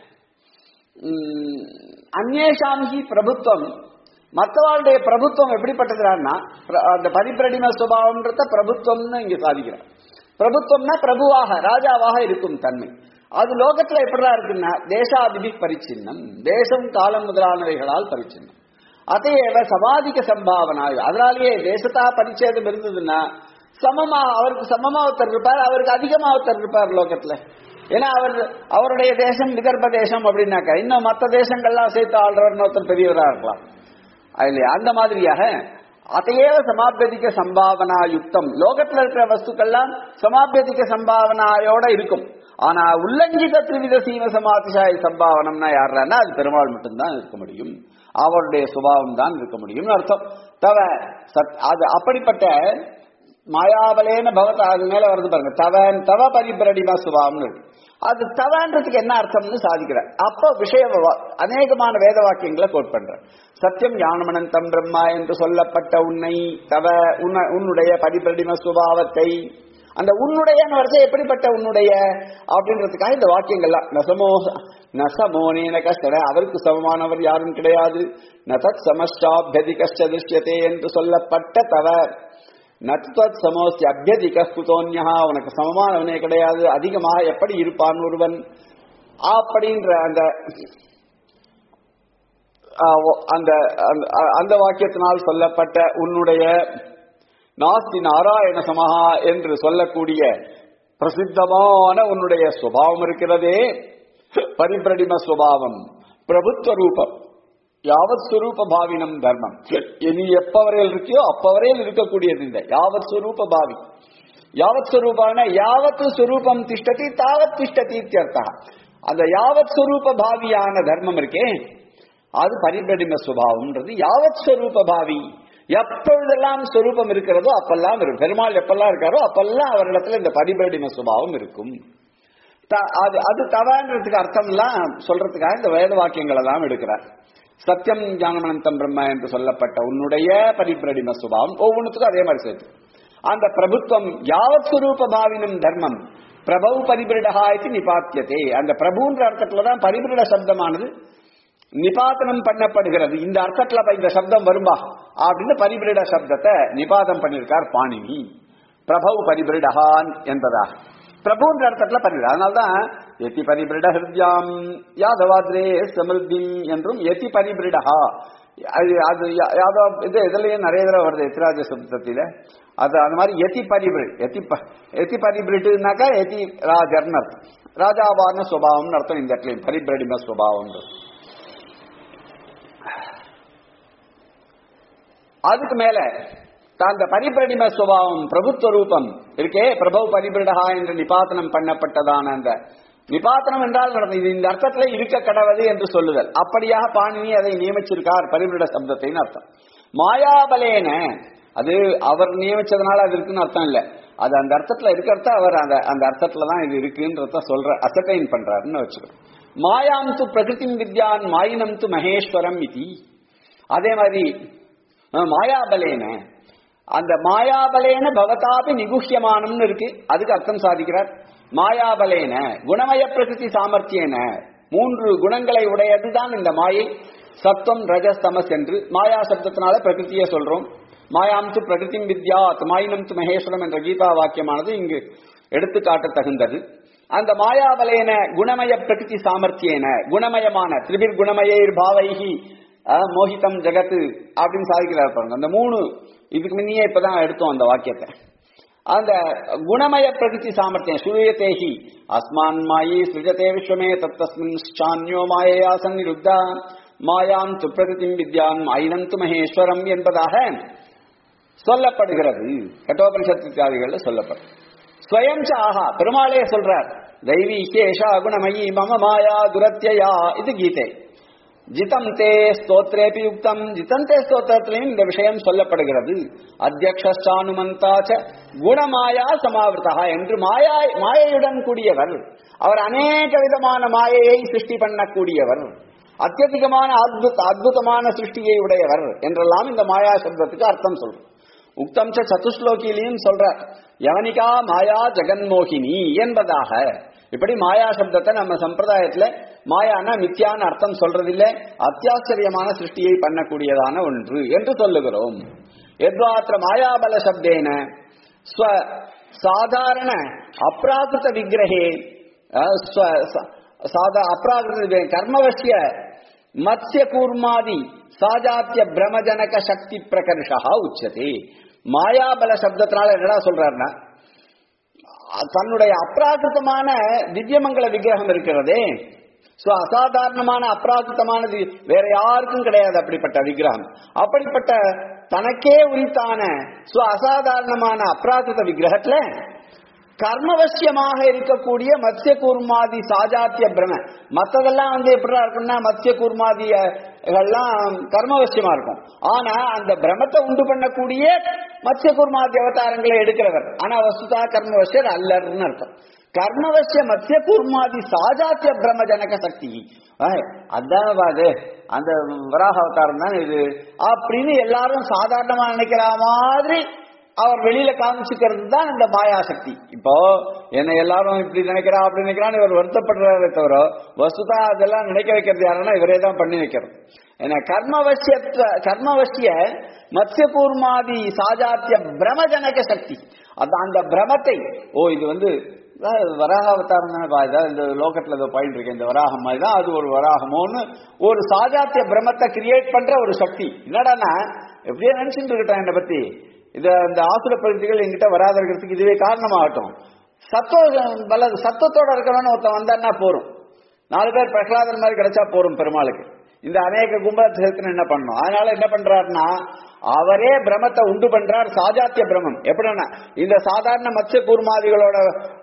உம், அந்நேஷாம் ஹி பிரபுத்துவம் மற்றவாளுடைய பிரபுத்துவம் எப்படிப்பட்டதுன்னா பிர- அந்த பரிபிரடிம சுபாவம்ன்றத பிரபுத்துவம்னு இங்க சாதிக்கிறார் பிரபுத்துவம்னா பிரபுவாக ராஜாவாக இருக்கும் தன்மை அது லோகத்துல எப்படிதான் இருக்குன்னா தேசாதிபி பரிச்சின்னம் தேசம் காலம் முதலானவைகளால் பரிச்சின்னம் அதையேவ சமாதிக்க சம்பாவனா அதனாலேயே தேசத்தா பரிச்சேதம் இருந்ததுன்னா சமமா அவருக்கு சமமா ஒருத்தர் இருப்பார் அவருக்கு அதிகமா ஒருத்தர் இருப்பார் லோகத்துல ஏன்னா அவர் அவருடைய தேசம் விதர்ப தேசம் அப்படின்னாக்கா இன்னும் மற்ற தேசங்கள்லாம் சேர்த்து ஆள்றவர் ஒருத்தர் பெரியவரா இருக்கலாம் இல்லையா அந்த மாதிரியாக அதையே சமாபியதிக்க சம்பாவனா யுக்தம் லோகத்துல இருக்கிற வஸ்துக்கள்லாம் சமாபியதிக்க சம்பாவனாயோட இருக்கும் ஆனா உள்ளங்கித திரிவித சீம சமாதிசாய சம்பாவனம்னா யாருன்னா அது பெருமாள் மட்டும்தான் இருக்க முடியும் அவருடைய சுபாவம் தான் இருக்க முடியும்னு அர்த்தம் தவ சத் அது அப்படிப்பட்ட மாயாபலேன பவத அது மேல வருது பாருங்க தவன் தவ பரிபிரடிமா சுபாவம்னு இருக்கு. அது தவன்றதுக்கு என்ன அர்த்தம்னு சாதிக்கிறார் அப்ப விஷய வா- அநேகமான வேத வாக்கியங்களை கோட் பண்ற சத்தியம் ஞானமனந்தம் பிரம்மா என்று சொல்லப்பட்ட உன்னை தவ உன்ன- உன்னுடைய பரிபிரடிம சுபாவத்தை அந்த உன்னுடைய வருஷம் எப்படிப்பட்ட உன்னுடைய அப்படின்றதுக்காக இந்த வாக்கியங்கள்லாம் நசமோ நசமோனேன கஷ்ட அவருக்கு சமமானவர் யாரும் கிடையாது நதத் சமஷ்டாபியதி கஷ்ட திருஷ்யத்தே என்று சொல்லப்பட்ட தவ நத்வத் சமோஸ்தி அபியதிக குதோன்யா உனக்கு சமமானவனே கிடையாது அதிகமாக எப்படி இருப்பான் ஒருவன் அப்படின்ற அந்த ஆ, ஒ- அந்த அந்த- அந்த வாக்கியத்தினால் சொல்லப்பட்ட உன்னுடைய நாஸ்தி நாராயண சமஹா என்று சொல்லக்கூடிய பிரசித்தமான உன்னுடைய சுபாவம் இருக்கிறதே பரிபிரடிம சுபாவம் பிரபுத்துவ ரூபம் யாவத் ஸ்வரூப பாவினம் தர்மம் இனி எப்ப வரையில் இருக்கியோ அப்ப வரையில் இருக்கக்கூடியது இந்த யாவத் ஸ்வரூப பாவி யாவத் ஸ்வரூபான யாவத் ஸ்வரூபம் திஷ்டதி தாவத் திஷ்டதி இத்தியர்த்தா அந்த யாவத் ஸ்வரூப பாவியான தர்மம் இருக்கே அது பரிபிரடிம சுபாவம்ன்றது யாவத் ஸ்வரூப பாவி எப்பொழுதெல்லாம் ஸ்வரூபம் இருக்கிறதோ அப்பெல்லாம் இருக்கும் பெருமாள் எப்பெல்லாம் இருக்காரோ அப்பெல்லாம் அவரிடத்துல இந்த பரிபிரடிம சுபாவம் இருக்கும் த- அது அது தவன்றதுக்கு அர்த்தம்லாம் சொல்றதுக்காக இந்த வேத வாக்கியங்கள் எல்லாம் எடுக்கிறார் சத்தியம் ஞானமனந்தம் பிரம்ம என்று சொல்லப்பட்ட உன்னுடைய பரிபிரடிம சுபாவம் ஒவ்வொன்றுத்துக்கும் அதே மாதிரி சேர்த்து அந்த பிரபுத்துவம் யாவத் சுரூப பாவினம் தர்மம் பிரபு பரிபிரடகா இது நிபாத்தியதே அந்த பிரபுன்ற அர்த்தத்துல தான் பரிபிரட சப்தமானது நிபாதனம் பண்ணப்படுகிறது இந்த அர்த்தத்துல அப்ப இந்த சப்தம் வரும்பா அப்படின்னு பரிபிரட சப்தத்தை நிபாதம் பண்ணியிருக்கார் பாணினி பிரபவ் பரிபிரடகான் என்பதாக பிரபுன்ற அர்த்தத்துல பரிவிட அதனால்தான் எத்தி பரிபிருட ஹிருத்யாம் யாதவாத்ரே சமிருத்தி என்றும் எத்தி பரிபிருடஹா அது அது யா- யாதவ இது இதுலயும் நிறைய தடவை வருது எத்திராஜ சப்தத்தில அது அந்த மாதிரி எத்தி பரிபிரிட் எத்தி ப- எத்தி பரிபிரிட்டுனாக்கா எத்தி ராஜர்னு அர்த்தம் ராஜாவான சுபாவம்னு அர்த்தம் இந்த இடத்துல பரிபிரடிம சுபாவம் அதுக்கு மேல தான் அந்த பரிபிரடிம சுபாவம் பிரபுத்துவ ரூபம் இருக்கே பிரபு பரிபிரடகா என்று நிபாத்தனம் பண்ணப்பட்டதான அந்த நிபாத்தனம் என்றால் நடந்தது இது இந்த அர்த்தத்துல இருக்க கடவது என்று சொல்லுதல் அப்படியாக பாணினி அதை நியமிச்சிருக்கார் பரிபிரட சப்தத்தைன்னு அர்த்தம் மாயாபலேன அது அவர் நியமிச்சதுனால அது இருக்குன்னு அர்த்தம் இல்ல அது அந்த அர்த்தத்துல இருக்கிறத அவர் அந்த அந்த அர்த்தத்துல தான் இது இருக்குன்றத சொல்ற அசட்டைன் பண்றாருன்னு வச்சுக்கணும் மாயாம் து பிரகிருதி வித்யான் மாயினம் து மகேஸ்வரம் இது அதே மாதிரி அஹ், மாயாபலேன அந்த மாயாபலேன பவதாபி நிகுஹ்யமானம்னு இருக்கு அதுக்கு அர்த்தம் சாதிக்கிறார் மாயாபலேன குணமய பிரகிருதி சாமர்த்தியன மூன்று குணங்களை உடையதுதான் இந்த மாயை சத்துவம் ரஜஸ் தமஸ் என்று மாயா சப்தத்தினால பிரகிருத்தியை சொல்றோம் மாயாம் து பிரகிருதி வித்யாத் மாயினம் து மகேஸ்வரம் என்ற கீதா வாக்கியமானது இங்கு எடுத்துக்காட்ட தகுந்தது அந்த மாயாபலேன குணமய பிரகிருதி சாமர்த்தியேன குணமயமான திரிபிர் குணமயைர் பாவைகி அஹ், மோகிதம் ஜெகத்து அப்படின்னு சாதிக்கிறார் பாருங்க அந்த மூணு இதுக்கு முன்னையே இப்பதான் எடுத்தோம் அந்த வாக்கியத்தை அந்த குணமய பிரகிருதி சாமர்த்தியம் சூரியத்தேகி அஸ்மான் மாயி சிருஜதே விஸ்வமே தத்தஸ்மின் சான்யோ மாயையா சந்நிருத்தா மாயாம் து பிரகிருதி வித்யான் ஐனம் து மகேஸ்வரம் என்பதாக சொல்லப்படுகிறது கட்டோபனிஷத்து இத்தியாதிகள்ல சொல்லப்படும் ஸ்வயம் ச ஆஹா பெருமாளே சொல்றார் தெய்வீ கேஷா குணமயி மம மாயா துரத்யயா இது கீதை ஜிதம் தே ஸ்தோத்ரேபி யுக்தம் ஜிதம் தே ஸ்தோத்திரத்திலையும் இந்த விஷயம் சொல்லப்படுகிறது அத்தியக்ஷானுமந்தாச்ச குணமாயா சமாவிருத்தா என்று மாயா மாயையுடன் கூடியவர் அவர் அநேக விதமான மாயையை சிருஷ்டி பண்ணக்கூடியவர் அத்தியதிகமான அத்புத அத்புதமான சிருஷ்டியை உடையவர் என்றெல்லாம் இந்த மாயா சப்தத்துக்கு அர்த்தம் சொல்றோம் உக்தம் ச சதுஸ்லோகிலையும் சொல்றார் யவனிகா மாயா ஜெகன்மோகினி என்பதாக இப்படி மாயா சப்தத்தை நம்ம சம்பிரதாயத்துல மாயானா மித்யான அர்த்தம் சொல்றதில்ல அத்தியாச்சரியமான சிருஷ்டியை பண்ணக்கூடியதான ஒன்று என்று சொல்லுகிறோம் எத்வாத்திர மாயாபல சப்தேன ஸ்வ சாதாரண அப்ராகிருத விக்கிரகே அஹ், ஸ்வ- ச- சாதா அப்ராகிருத கர்மவசிய மத்ய கூர்மாதி சாஜாத்திய பிரமஜனக சக்தி பிரகர்ஷா உச்சதே மாயாபல சப்தத்தினால என்னடா சொல்றாருன்னா தன்னுடைய அப்ராகிருத்தமான திவ்யமங்கல விக்கிரகம் இருக்கிறதே சோ அசாதாரணமான அப்ராகிருத்தமானது வேற யாருக்கும் கிடையாது அப்படிப்பட்ட விக்கிரகம் அப்படிப்பட்ட தனக்கே உரித்தான சோ அசாதாரணமான அப்ராகிருத விக்கிரகத்துல கர்மவசியமாக இருக்கக்கூடிய மத்ய கூர்மாதி சாஜாத்திய பிரம மத்ததெல்லாம் வந்து எப்படிடா இருக்கும்னா மத்ய கூர்மாதியெல்லாம் கர்மவசியமா இருக்கும் ஆனா அந்த பிரமத்தை உண்டு பண்ணக்கூடிய மத்ய கூர்மாதி அவதாரங்களை எடுக்கிறவர் ஆனா வசுதா கர்மவசியர் அல்லர்னு அர்த்தம் கர்மவசிய மத்திய கூர்மாதி சாஜாத்திய பிரம்ம ஜனக சக்தி ஆய், அதான பாது அந்த வராக அவதாரம் தான் இது அப்படின்னு எல்லாரும் சாதாரணமா நினைக்கிற மாதிரி அவர் வெளியில காமிச்சுக்கிறது தான் இந்த மாயாசக்தி இப்போ என்ன எல்லாரும் இப்படி நினைக்கிறா அப்படி நினைக்கிறான்னு இவர் வருத்தப்படுறாரே தவிர வசுதா அதெல்லாம் நினைக்க வைக்கிறது யாருன்னா இவரே தான் பண்ணி வைக்கிறது ஏன்னா கர்மவசியத்துவ கர்மவசிய மத்ய கூர்மாதி சாஜாத்திய பிரமஜனக சக்தி அந்த அந்த பிரமத்தை ஓ இது வந்து அதாவது வராக அவதாரம் தானே பா, இதான் இந்த லோகத்துல ஏதோ பாயிண்ட் இருக்கு இந்த வராகம் மாதிரி தான் அது ஒரு வராகமோன்னு ஒரு சாஜாத்திய பிரமத்தை கிரியேட் பண்ற ஒரு சக்தி என்னடான்னா எப்படியே நினைச்சுட்டு இருக்கட்டும் என்னை பத்தி இது இந்த ஆசுர பகுதிகள் என்கிட்ட வராத இருக்கிறதுக்கு இதுவே காரணமாகட்டும் சத்துவ பல சத்துவத்தோட இருக்கிறவன ஒருத்தன் வந்தான்னா போரும் நாலு பேர் பிரகலாதன் மாதிரி கிடைச்சா போரும் பெருமாளுக்கு இந்த அநேக கும்பலத்தை சேர்த்துன்னு என்ன பண்ணணும் அதனால என்ன பண்றாருன்னா அவரே பிரமத்தை உண்டு பண்றார் சாஜாத்திய பிரமம் எப்படின்னா இந்த சாதாரண மத்ய கூர்மாதிகளோட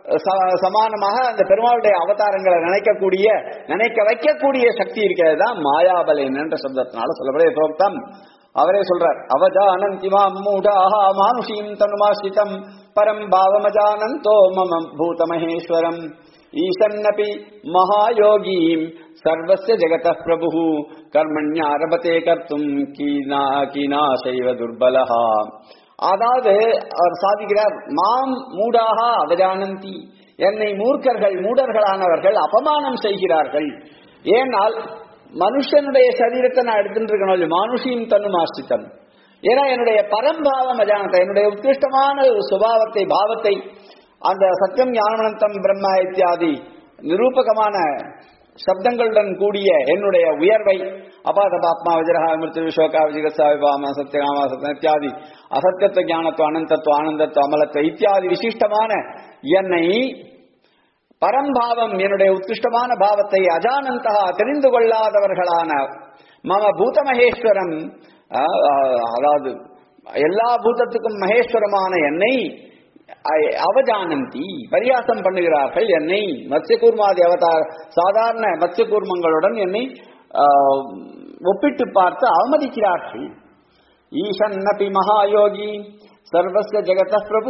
ச- சமானமாக அந்த பெருமாளுடைய அவதாரங்களை நினைக்கக்கூடிய நினைக்க வைக்கக்கூடிய சக்தி இருக்கிறது தான் மாயாபலேன் என்ற சப்தத்தினால சொல்லப்படைய புரோக்தம் அவரே சொல்றார் அவஜானந்தி மாம் மூடாஹா மானுஷீம் தனுமாசிதம் பரம் பாவமஜானந்தோ மம பூதமகேஸ்வரம் ஈசன்னபி மகாயோகீம் சர்வஸ்ய ஜெகத பிரபு கர்மண்யாரபத்தே கர்த்தும் கீனா கீனாசைவ துர்பலஹா அதாவது அவர் சாதிக்கிறார் மாம் மூடாகா அவஜானந்தி என்னை மூர்க்கர்கள் மூடர்களானவர்கள் அபமானம் செய்கிறார்கள் ஏனால் மனுஷனுடைய சரீரத்தை நான் எடுத்துட்டு இருக்கணும் இல்லையா? மானுஷியும் தன்னும் ஆஸ்தித்தன் ஏன்னா என்னுடைய பரம்பாவம் அஜானத்தை என்னுடைய உத்கிருஷ்டமான ஒரு சுபாவத்தை பாவத்தை அந்த சத்தியம் ஞானமனந்தம் பிரம்ம இத்தியாதி நிரூபகமான சப்தங்களுடன் கூடிய என்னுடைய உயர்வை அபாத பாத்மா வஜரஹா மிருத்து விஸ்வகா விஜிகசா விபாம சத்தியகாமா சத்தியம் இத்தியாதி அசத்தியத்துவ ஞானத்துவ அனந்தத்துவ ஆனந்தத்துவ அமலத்துவ இத்தியாதி விசிஷ்டமான என்னை பரம்பாவம் என்னுடைய உத்கிருஷ்டமான பாவத்தை அஜானந்தா தெரிந்து கொள்ளாதவர்களான மம பூத மகேஸ்வரம் அஹ், அஹ், அதாவது எல்லா பூதத்துக்கும் மகேஸ்வரமான என்னை அ- அவஜானந்தி பரியாசம் பண்ணுகிறார்கள் என்னை மத்ஸ்யகூர்மாதி அவதார சாதாரண மத்ஸ்யகூர்மங்களுடன் என்னை ஆஹ், ஒப்பிட்டு பார்த்து அவமதிக்கிறார்கள் ஈசன்னபி மகாயோகி சர்வஸ்ய ஜெகத பிரபு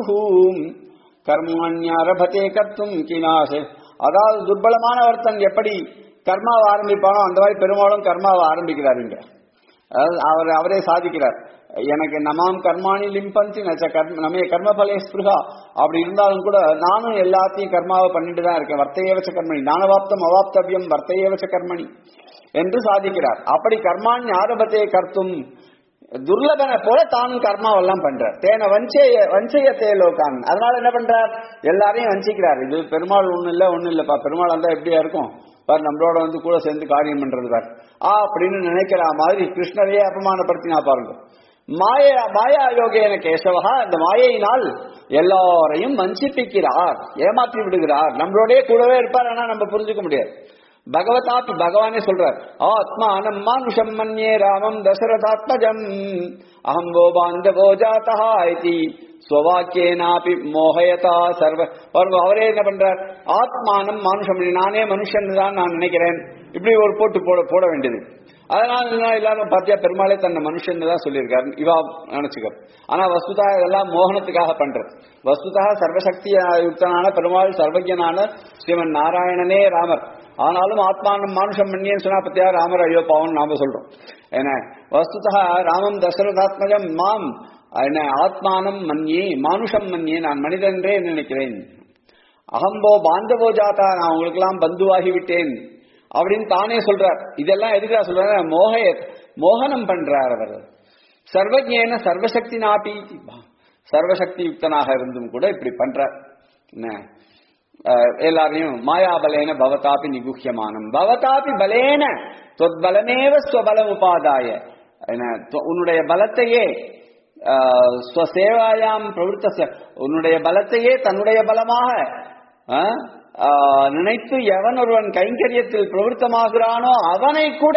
கர்மாண்யாரபத்தே கர்த்தும் கினாசே அதாவது துர்பலமான ஒருத்தன் எப்படி கர்மாவை ஆரம்பிப்பானோ அந்த மாதிரி பெரும்பாலும் கர்மாவை ஆரம்பிக்கிறார் இங்க அதாவது அவர் அவரே சாதிக்கிறார் எனக்கு நமாம் கர்மாணி லிம்பந்தி நச்ச கர்ம நம்ம கர்மபலே ஸ்பிருகா அப்படி இருந்தாலும் கூட நானும் எல்லாத்தையும் கர்மாவை பண்ணிட்டு தான் இருக்கேன் வர்த்தையவச்ச கர்மணி நானவாப்தம் அவாப்தவியம் வர்த்தையவச்ச கர்மணி என்று சாதிக்கிறார் அப்படி கர்மாணி ஆரம்பத்தை கர்த்தும் துர்லபனை போல தானும் கர்மாவெல்லாம் பண்றார் தேன வஞ்சைய வஞ்சையத்தே லோகான் அதனால என்ன பண்றார் எல்லாரையும் வஞ்சிக்கிறார் இது பெருமாள் ஒண்ணு இல்ல ஒண்ணு இல்லப்பா பெருமாள் இருந்தா எப்படியா இருக்கும் பார் நம்மளோட வந்து கூட சேர்ந்து காரியம் பண்றது பார் ஆ அப்படின்னு நினைக்கிற மாதிரி கிருஷ்ணரையே அபமானப்படுத்தினா பாருங்க மாய மாயா யோகேன கேசவா இந்த மாயையினால் எல்லாரையும் வஞ்சிப்பிக்கிறார் ஏமாற்றி விடுகிறார் நம்மளோடய கூடவே இருப்பார் ஆனா நம்ம புரிஞ்சுக்க முடியாது பகவதாப்பி பகவானே சொல்றார் ஆத்மானம் மானுஷம் மன்யே ராமம் தசரதாத்மஜம் அகம் வோ பாந்தவோ ஜாத்தா இதி ஸ்வவாக்கியேனாபி மோகயதா சர்வ பாருங்க அவரே என்ன பண்றார் ஆத்மானம் மானுஷம் நானே மனுஷன் தான் நான் நினைக்கிறேன் இப்படி ஒரு போட்டு போட போட வேண்டியது அதனால என்ன எல்லாரும் பாத்தியா பெருமாளே தன்னை மனுஷன் தான் சொல்லியிருக்காரு இவா நினைச்சுக்கார் ஆனா வஸ்துதா இதெல்லாம் மோகனத்துக்காக பண்றது வஸ்துதா சர்வசக்தி யுக்தனான பெருமாள் சர்வஜனான ஸ்ரீமன் நாராயணனே ராமர் ஆனாலும் ஆத்மானம் மானுஷம் மன்னியன்னு சொன்னா பத்தியா ராமர் ஐயோ பாவம் நாம சொல்றோம் என்ன வஸ்துதா ராமம் தசரதாத்மஜம் மாம் என்ன ஆத்மானம் மன்யே மானுஷம் மன்யே நான் மனிதன்றே நினைக்கிறேன் அகம்போ பாந்தவோ ஜாதா நான் உங்களுக்கெல்லாம் பந்துவாகி விட்டேன் அப்படின்னு தானே சொல்றார் இதெல்லாம் எதுக்கா சொல்றாரு மோக மோகனம் பண்றார் அவர் சர்வஜேன சர்வசக்தி நாபி சர்வசக்தி யுக்தனாக இருந்தும் கூட இப்படி பண்றார் என்ன அஹ், எல்லாரையும் மாயாபலேன பவதாபி நிகுஹ்யமானம் பவதாபி பலேன தொத்பலமேவ ஸ்வபலம் உபாதாய என்ன, தொ- உன்னுடைய பலத்தையே ஆஹ், ஸ்வசேவாயாம் பிரவருத்த உன்னுடைய பலத்தையே தன்னுடைய பலமாக ஆஹ், ஆஹ், நினைத்து எவன் ஒருவன் கைங்கரியத்தில் பிரவருத்தமாகிறானோ அவனை கூட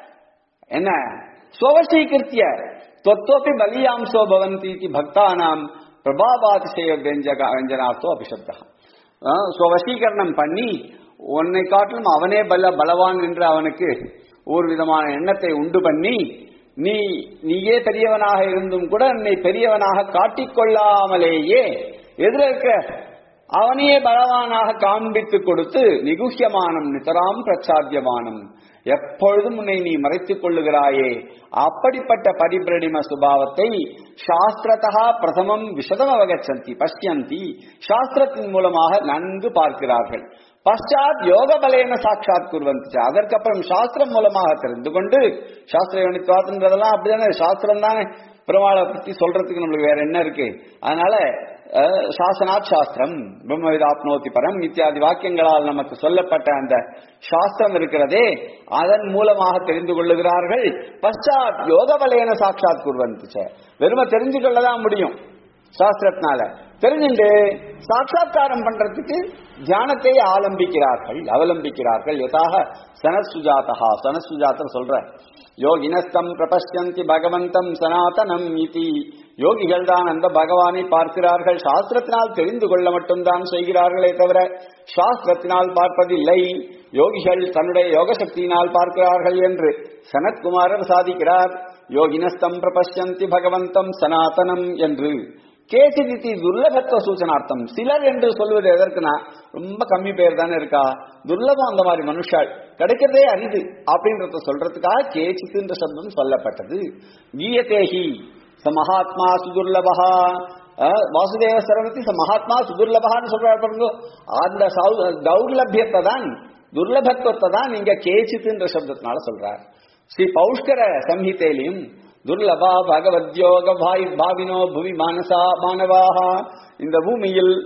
என்ன ஸ்வவசீகிருத்திய தொத்தோப்பி பலியாம்சோ பவந்தி இதி பக்தானாம் பிரபாபாதிசய வெஞ்சக வெஞ்சனார்த்தோ அபிஷப்தா ஆஹ், ஸ்வவசீகரணம் பண்ணி உன்னை காட்டிலும் அவனே பல பலவான் என்று அவனுக்கு ஒரு விதமான எண்ணத்தை உண்டு பண்ணி நீ நீயே பெரியவனாக இருந்தும் கூட என்னை பெரியவனாக காட்டிக்கொள்ளாமலேயே எதிர இருக்க அவனையே பலவானாக காண்பித்துக் கொடுத்து நிகுஹ்யமானம் நிதராம் பிரச்சாத்தியமானம் எப்பொழுதும் உன்னை நீ மறைத்துக் கொள்ளுகிறாயே அப்படிப்பட்ட பரிபிரடிம சுபாவத்தை சாஸ்திரத்தா பிரதமம் விஷதம் அவகச்சந்தி பஷ்யந்தி சாஸ்திரத்தின் மூலமாக நன்கு பார்க்கிறார்கள் பశ్చాத் யோக பலேன சாட்சாத் குர்வந்தி அதற்கப்புறம் சாஸ்திரம் மூலமாக தெரிந்து கொண்டு சாஸ்திர யோனித்வாத்ன்றதெல்லாம் அப்படிதானே சாஸ்திரம் தானே பெருமாளை பத்தி சொல்றதுக்கு நம்மளுக்கு வேற என்ன இருக்கு அதனால அஹ், சாசனாத் சாஸ்திரம் பிரம்மவிதாப்னோதி பரம் இத்தியாதி வாக்கியங்களால் நமக்கு சொல்லப்பட்ட அந்த சாஸ்திரம் இருக்கிறதே அதன் மூலமாக தெரிந்து கொள்ளுகிறார்கள் பశ్చాத் யோக பலேன சாட்சாத் குர்வந்தி வெறும தெரிஞ்சு கொள்ளதான் முடியும் சாஸ்திரத்தினால தெரிஞ்சுண்டு சாட்சாத்காரம் பண்றதுக்கு தியானத்தை ஆலம்பிக்கிறார்கள் அவலம்பிக்கிறார்கள் யதாக சனசுஜாதா சனசுஜாதர் சொல்ற யோகினஸ்தம் பிரபஷ்யந்தி பகவந்தம் சனாதனம் இதி யோகிகள் தான் அந்த பகவானை பார்க்கிறார்கள் சாஸ்திரத்தினால் தெரிந்து கொள்ள மட்டும்தான் செய்கிறார்களே தவிர சாஸ்திரத்தினால் பார்ப்பதில்லை யோகிகள் தன்னுடைய யோக சக்தியினால் பார்க்கிறார்கள் என்று சனத்குமாரர் சாதிக்கிறார் யோகினஸ்தம் பிரபஷ்யந்தி பகவந்தம் சனாதனம் என்று கேசிதித்தி துர்லபத்துவ சூச்சனார்த்தம் சிலர் என்று சொல்வது எதற்குனா ரொம்ப கம்மி பேர் தானே இருக்கா துர்லபம் அந்த மாதிரி மனுஷாள் கிடைக்கிறதே அரிது அப்படின்றத சொல்றதுக்காக கேச்சித்துன்ற சப்தம் சொல்லப்பட்டது கீயதேஹி ச மகாத்மா சுதுர்லபா அஹ், வாசுதேவ சரவணத்தி ச மகாத்மா சுதுர்லபான்னு சொல்றாரு பாருங்க அந்த சௌ- தௌர்லபியத்தை தான் துர்லபத்துவத்தை தான் இங்க கேச்சித்துன்ற சப்தத்தினால சொல்றார் ஸ்ரீ பௌஷ்கர சம்ஹிதையிலையும் துர்லபா பகவத்யோக பாய் பாவினோ புவி மானசா மானவாக இந்த பூமியில்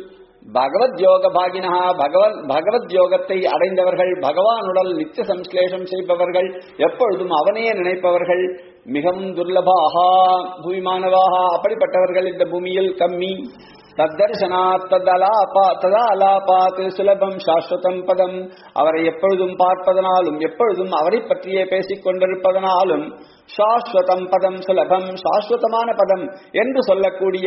பகவத் யோக பாகினா பகவத் பகவத் யோகத்தை அடைந்தவர்கள் பகவானுடல் நித்திய சம்ஸ்லேஷம் செய்பவர்கள் எப்பொழுதும் அவனையே நினைப்பவர்கள் மிகவும் துர்லபாகா பூமிமானவாகா அப்படிப்பட்டவர்கள் இந்த பூமியில் கம்மி தத்தர்சனாத் ததலாபா ததா அலாபாத் சுலபம் சாஸ்வதம் பதம் அவரை எப்பொழுதும் பார்ப்பதனாலும் எப்பொழுதும் அவரை பற்றியே பேசிக் கொண்டிருப்பதனாலும் சாஸ்வதம் பதம் சுலபம் சாஸ்வதமான பதம் என்று சொல்லக்கூடிய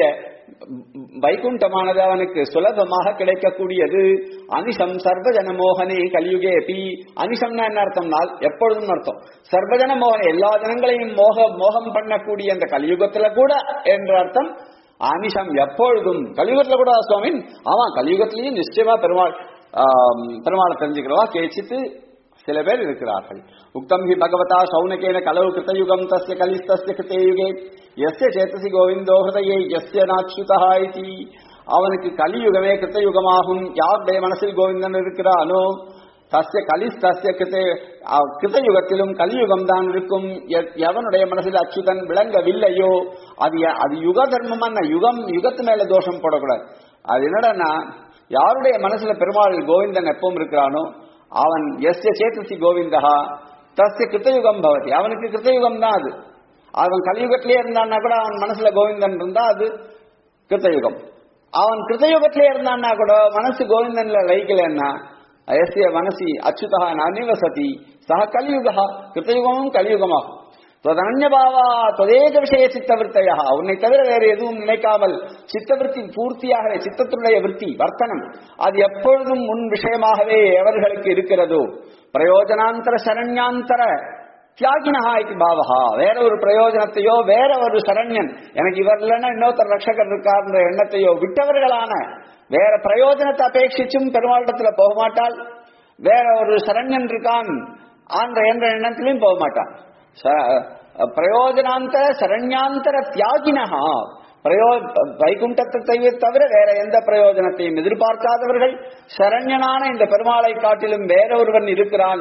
வைகுண்டமானது அவனுக்கு சுலபமாக கிடைக்கக்கூடியது அனிஷம் சர்வஜன மோகனே கலியுகே பி அனிஷம்னா என்ன அர்த்தம்னால் எப்பொழுதும் அர்த்தம் சர்வஜன மோகன எல்லா ஜனங்களையும் மோக மோகம் பண்ணக்கூடிய அந்த கலியுகத்துல கூட என்ற அர்த்தம் அனிஷம் எப்பொழுதும் கலியுகத்துல கூட சுவாமி ஆமா கலியுகத்திலையும் நிச்சயமா பெருமாள் ஆம், பெருமாளை தெரிஞ்சுக்கிறவா கேச்சித்து சில பேர் இருக்கிறார்கள் உக்தம் ஹி பகவதா சௌனகேன கலவு கிருத்தயுகம் தஸ்ய கலிஸ்தஸ்ய கிருத்தே யுகே எஸ்ய சேத்தசி கோவிந்தோ ஹிருதயே எஸ்ய நாச்சுதா இதி அவனுக்கு கலியுகமே கிருத்தயுகமாகும் யாருடைய மனசில் கோவிந்தன் இருக்கிறானோ தஸ்ய கலிஸ் தஸ்ய கிருத்த அஹ், கிருத்தயுகத்திலும் கலியுகம் தான் இருக்கும் எ- எவனுடைய மனசில் அச்சுதன் விளங்கவில்லையோ அது ய- அது யுக தர்மமான யுகம் யுகத்து மேல தோஷம் போடக்கூடாது அது என்னடான்னா யாருடைய மனசுல பெருமாள் கோவிந்தன் எப்பவும் இருக்கிறானோ அவன் எஸ்ய சேத்தசி கோவிந்தா தஸ்ய கிருத்தயுகம் பவதி அவனுக்கு கிருத்தயுகம் தான் அது அவன் கலியுகத்திலே இருந்தான்னா கூட அவன் மனசுல கோவிந்தன் இருந்தா அது கிருத்தயுகம் அவன் கிருத்தயுகத்திலே இருந்தான்னா கூட மனசு கோவிந்தன்ல லைக்கலன்னா எஸ்ய மனசி அச்சுதா நனிவசதி சக கலியுகா கிருத்தயுகமும் கலியுகமாகும் தொதன்யபாவா தொதேக விஷய சித்தவிருத்தையா உன்னை தவிர வேறு எதுவும் நினைக்காமல் சித்தவிருத்தி பூர்த்தியாகவே சித்தத்தினுடைய விருத்தி வர்த்தனம் அது எப்பொழுதும் முன் விஷயமாகவே எவர்களுக்கு இருக்கிறதோ பிரயோஜனாந்தர சரண்யாந்தர தியாகினஹா இது பாவஹா வேற ஒரு பிரயோஜனத்தையோ வேற ஒரு சரண்யன் எனக்கு இவர் இல்லைன்னா இன்னொருத்தர் ரட்சகர் இருக்கார்ன்ற எண்ணத்தையோ விட்டவர்களான வேற பிரயோஜனத்தை அபேட்சிச்சும் பெருமாளிடத்துல போக மாட்டாள் வேற ஒரு சரண்யன் இருக்கான் ஆன்ற என்ற எண்ணத்திலையும் போக மாட்டான் ச- பிரயோஜனாந்தர சரண்யாந்தர தியாகினஹா பிரயோ வைகுண்டத்தை தவிர- தவிர வேற எந்த பிரயோஜனத்தையும் எதிர்பார்க்காதவர்கள் சரண்யனான இந்த பெருமாளை காட்டிலும் வேற ஒருவன் இருக்கிறான்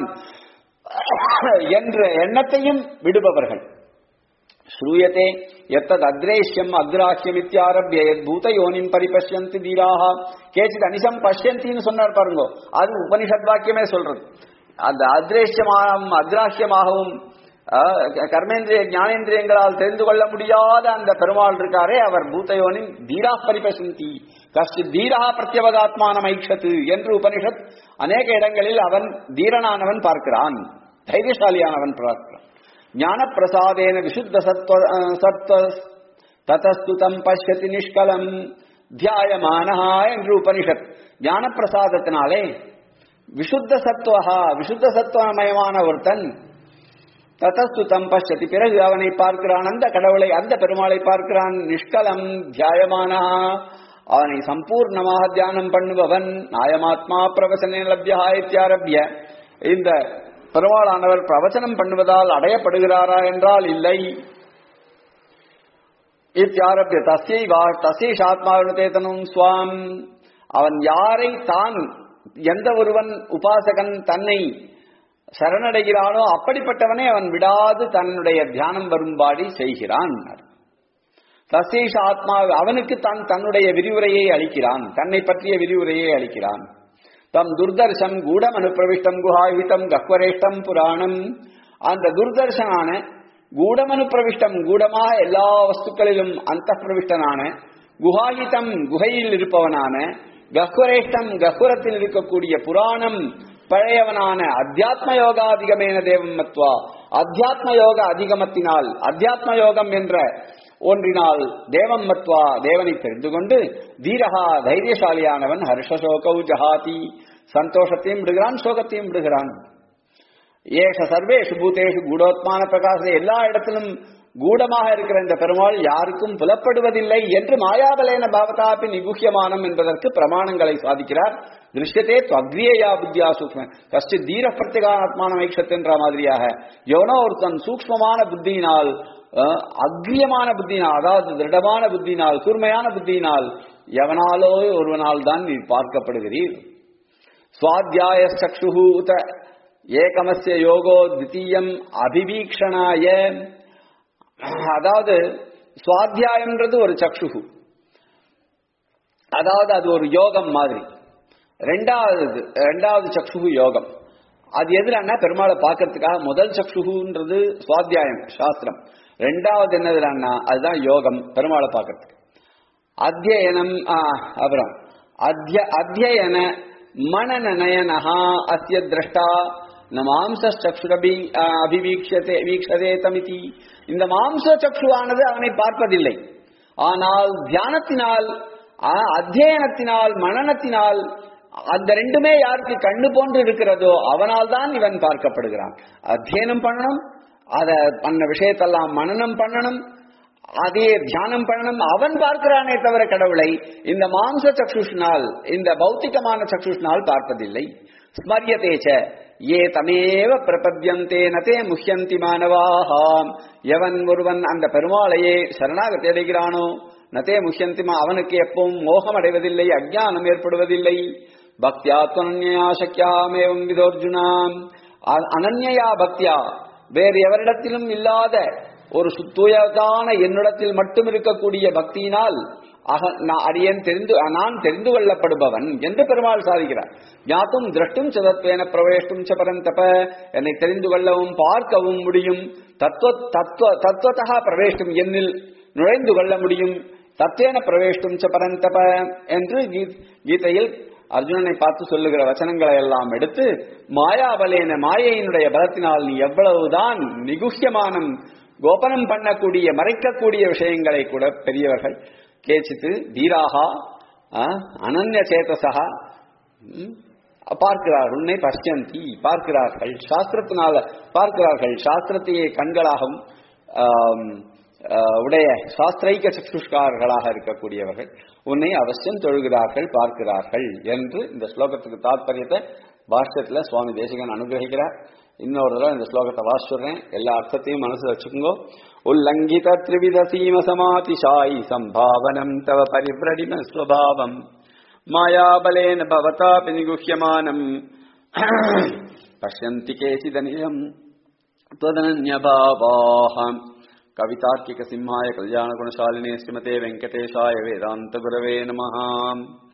என்ற எண்ணத்தையும் விடுபவர்கள் श्रूयते यत्तद् अग्रेष्यम् अग्राह्यम् इत्यारभ्य यद्भूत யோனிம் பரிபஷ்யந்தி தீராக கேச்சித் அனிசம் பஷ்யந்தின்னு சொன்னார் பாருங்க அது உபனிஷத் வாக்கியமே சொல்றது அந்த அத்ரேஷ்யமாகவும் அக்ராஹ்யமாகவும் அஹ், கர்மேந்திரிய ஞானேந்திரியங்களால் தெரிந்து கொள்ள முடியாத அந்த பெருமாள் இருக்காரே அவர் பூதயோனின் தீரா பரிபசந்தி கஷ்டி தீரா பிரத்யவகாத்மான ஐக்ஷத்து என்று உபனிஷத் அநேக இடங்களில் அவன் தீரனானவன் பார்க்கிறான் தைரியசாலியானவன் பார்க்கிறான் ஞான பிரசாதேன விசுத்த சத்வ சத்வ ததஸ்து தம் பஷ்யதி நிஷ்கலம் தியாயமானஹா என்று உபனிஷத் ஞான பிரசாதத்தினாலே விசுத்த சத்துவஹா விசுத்த சத்துவமயமான ஒருத்தன் ததஸ்து தம் பஷ்யதி பிறகு அவனை பார்க்கிறான் அந்த கடவுளை அந்த பெருமாளை பார்க்கிறான் நிஷ்கலம் தியாயமானஹா அவனை சம்பூர்ணமாக தியானம் பண்ணுபவன் நாயமாத்மா பிரவசனே லப்யா இத்தியாரப்ய இந்த பெருமாளானவர் பிரவச்சனம் பண்ணுவதால் அடையப்படுகிறாரா என்றால் இல்லை இத்தியாரப்ய தஸ்யை வா தஸ்யைஷாத்மாவினதேதனும் சுவாம் அவன் யாரை தான் எந்த ஒருவன் உபாசகன் தன்னை சரணடைகிறானோ அப்படிப்பட்டவனே அவன் விடாது தன்னுடைய தியானம் வரும்பாடி செய்கிறான் தசேஷ ஆத்மா அவனுக்கு தான் தன்னுடைய விரிவுரையை அளிக்கிறான் தன்னை பற்றிய விரிவுரையை அளிக்கிறான் தம் துர்தர்ஷம் கூடம் அனுப்பிரவிஷ்டம் குஹாஹிதம் கக்வரேஷ்டம் புராணம் அந்த துர்தர்ஷனான கூடமனுப்பிரவிஷ்டம் கூடமாக எல்லா வஸ்துக்களிலும் அந்த பிரவிஷ்டனான குஹாஹிதம் குகையில் இருப்பவனான கஹ்வரேஷ்டம் கஹ்வரத்தில் இருக்கக்கூடிய புராணம் பழையவனான அத்தியாத்ம யோகாதிகமேன தேவம் மத்வா அத்தியாத்ம யோக அதிகமத்தினால் அத்தியாத்ம யோகம் என்ற ஒன்றினால் தேவம் மத்வா தேவனை தெரிந்து கொண்டு தீரகா தைரியசாலியானவன் ஹர்ஷசோகௌ ஜஹாதி சந்தோஷத்தையும் விடுகிறான் சோகத்தையும் விடுகிறான் ஏஷ சர்வேஷு பூதேஷு கூடோத்மான பிரகாச எல்லா இடத்திலும் கூடமாக இருக்கிற இந்த பெருமாள் யாருக்கும் புலப்படுவதில்லை என்று மாயாபலேன பாவதாபி நிகுஹ்யமானம் என்பதற்கு பிரமாணங்களை சாதிக்கிறார் திருஷ்யத்தே துவக்ரியயா புத்தியா சூக்ம கஷ்டி தீர பிரத்யேகாத்மான என்ற மாதிரியாக எவனோ ஒருத்தன் சூக்மமான புத்தியினால் அஹ், அக்ரியமான புத்தியினால் அதாவது திருடமான புத்தியினால் கூர்மையான புத்தியினால் எவனாலோ ஒருவனால் தான் நீ பார்க்கப்படுகிறீர் சுவாத்தியாய சக்ஷு உத ஏகமஸ்ய யோகோ தித்தீயம் அபிவீக்ஷணாய அதாவது சுவாத்தியாயம்ன்றது ஒரு சக்ஷுகு அதாவது அது ஒரு யோகம் மாதிரி ரெண்டாவது ரெண்டாவது சக்ஷு யோகம் அது எதுலான்னா பெருமாளை பார்க்கறதுக்காக முதல் சக்ஷுன்றது சுவாத்தியாயம் சாஸ்திரம் ரெண்டாவது என்னதுலான்னா அதுதான் யோகம் பெருமாளை பார்க்கறதுக்கு அத்தியனம் ஆ, அப்புறம் அத்திய அத்தியன மனநயனஹா அஸ்ய திரஷ்டா ந மாம்சச்சுரபி அபிவீக்ஷதே வீக்ஷதே தமிதி இந்த மாம்ச சக்ஷுவானது அவனை பார்ப்பதில்லை ஆனால் தியானத்தினால் ஆ, அத்தியனத்தினால் மனனத்தினால் அந்த ரெண்டுமே யாருக்கு கண்ணு போன்று இருக்கிறதோ அவனால் தான் இவன் பார்க்கப்படுகிறான் அத்தியனம் பண்ணணும் அத பண்ண விஷயத்தெல்லாம் மனனம் பண்ணணும் அதே தியானம் பண்ணணும் அவன் பார்க்கிறானே தவிர கடவுளை இந்த மாம்ச சக்ஷுஷ்னால் இந்த பௌத்திகமான சக்ஷுஷ்னால் பார்ப்பதில்லை ஸ்மரியதேச்ச ஏ தமேவ பிரபத்யந்தே நதே முஹ்யந்தி மானவாஹாம் எவன் ஒருவன் அந்த பெருமாளையே சரணாகதி அடைகிறானோ நதே முஹ்யந்திமா அவனுக்கு எப்பவும் மோகம் அடைவதில்லை அஜ்ஞானம் ஏற்படுவதில்லை பக்தியா துவனன்யா சக்கியாமேவம் விதோர்ஜுனாம் அ- அனன்யயா பக்தியா வேறு எவரிடத்திலும் இல்லாத ஒரு சுத்தூயதான என்னிடத்தில் மட்டும் இருக்கக்கூடிய பக்தியினால் அக நான் அடியேன் தெரிந்து நான் தெரிந்து கொள்ளப்படுபவன் என்று பெருமாள் சாதிக்கிறார் ஞாத்தும் திரஷ்டும் சதத்வேன பிரவேஷ்டும் ச பரந்தப என்னை தெரிந்து கொள்ளவும் பார்க்கவும் முடியும் தத்துவ தத்துவ தத்துவத்தகா பிரவேஷ்டும் என்னில் நுழைந்து கொள்ள முடியும் தத்வேன பிரவேஷ்டும் ச பரந்தப என்று கீ- கீதையில் அர்ஜுனனை பார்த்து சொல்லுகிற வச்சனங்களை எல்லாம் எடுத்து மாயாபலேன மாயையினுடைய பலத்தினால் நீ எவ்வளவுதான் நிகுஷ்யமானம் கோபனம் பண்ணக்கூடிய மறைக்கக்கூடிய விஷயங்களை கூட பெரியவர்கள் கேச்சித்து தீராகா ஆ, அனன்ய சேதசகா ம், பார்க்கிறார்கள் உன்னை பஷ்யந்தி பார்க்கிறார்கள் சாஸ்திரத்தினால பார்க்கிறார்கள் சாஸ்திரத்தையே கண்களாகவும் ஆம், ஆ, உடைய சாஸ்திரைக்க சக்ஷுஷ்காரர்களாக இருக்கக்கூடியவர்கள் உன்னை அவசியம் தொழுகிறார்கள் பார்க்கிறார்கள் என்று இந்த ஸ்லோகத்துக்கு தாற்பயத்தை பாஷ்யத்துல சுவாமி தேசிகன் அனுகிரகிக்கிறார் இன்னொரு தடவை இந்த ஸ்லோகத்தை வாசிச்சுடுறேன் எல்லா அர்த்தத்தையும் மனசுல வச்சுக்கோங்க உல்லங்கித திரிவித சீம சமாதிஷாயி சம்பாவனம் தவ பரிபிரடிம ஸ்வபாவம் மாயாபலேன பவதாபி நிகுஹ்யமானம் பஷ்யந்தி கேசிதனிலம் त्वदनन्यभावाः कवितार्किकसिंहाय कल्याणगुणशालिने श्रीमते वेङ्कटेशाय वेदान्तगुरवे नमः